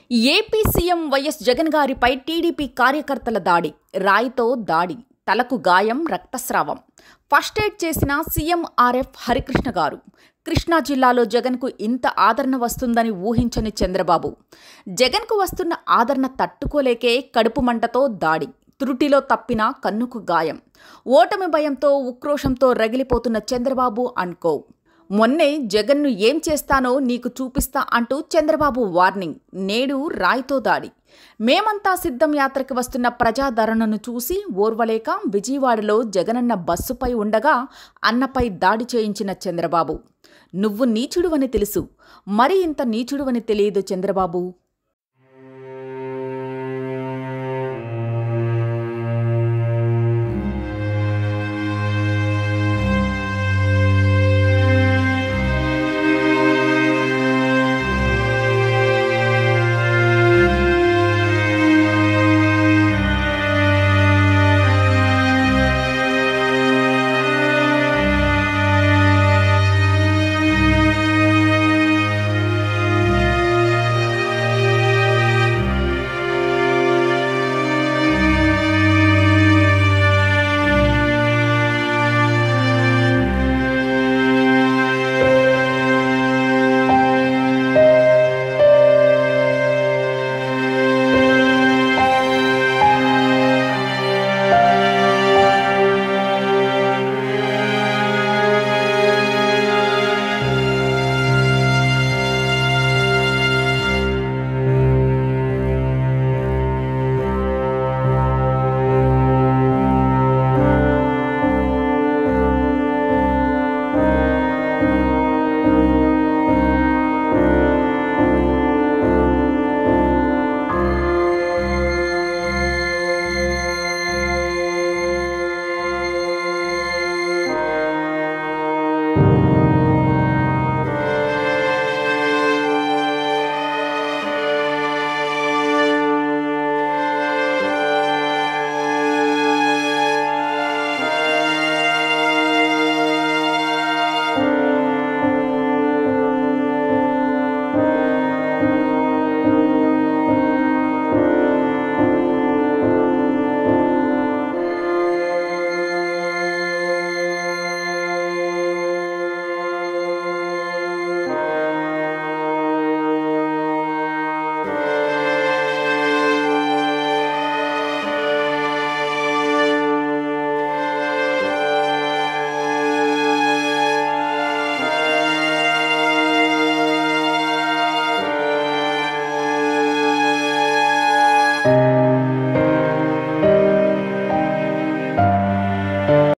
AP CM YS Jagan గారిపై TDP కార్యకర్తల దాడి రాయితో దాడి తలకు గాయం రక్తస్రావం ఫస్ట్ ఎయిడ్ చేసిన సీఎం ఆర్ఎఫ్ హరికృష్ణ గారు కృష్ణా జిల్లాలో జగన్కు ఇంత ఆదరణ వస్తుందని ఊహించని చంద్రబాబు జగన్కు వస్తున్న ఆదరణ తట్టుకోలేకే కడుపు మంటతో దాడి త్రుటిలో తప్పిన కన్నుకు గాయం ఓటమి భయంతో ఉక్రోషంతో రగిలిపోతున్న చంద్రబాబు అనుకో మొన్నే జగన్ను ఏం చేస్తానో నీకు చూపిస్తా అంటూ చంద్రబాబు వార్నింగ్ నేడు రాయితో దాడి మేమంతా సిద్ధం యాత్రకు వస్తున్న ప్రజాదరణను చూసి ఓర్వలేక విజయవాడలో జగనన్న బస్సుపై ఉండగా అన్నపై దాడి చేయించిన చంద్రబాబు నువ్వు నీచుడువని తెలుసు మరి ఇంత నీచుడువని తెలియదు చంద్రబాబు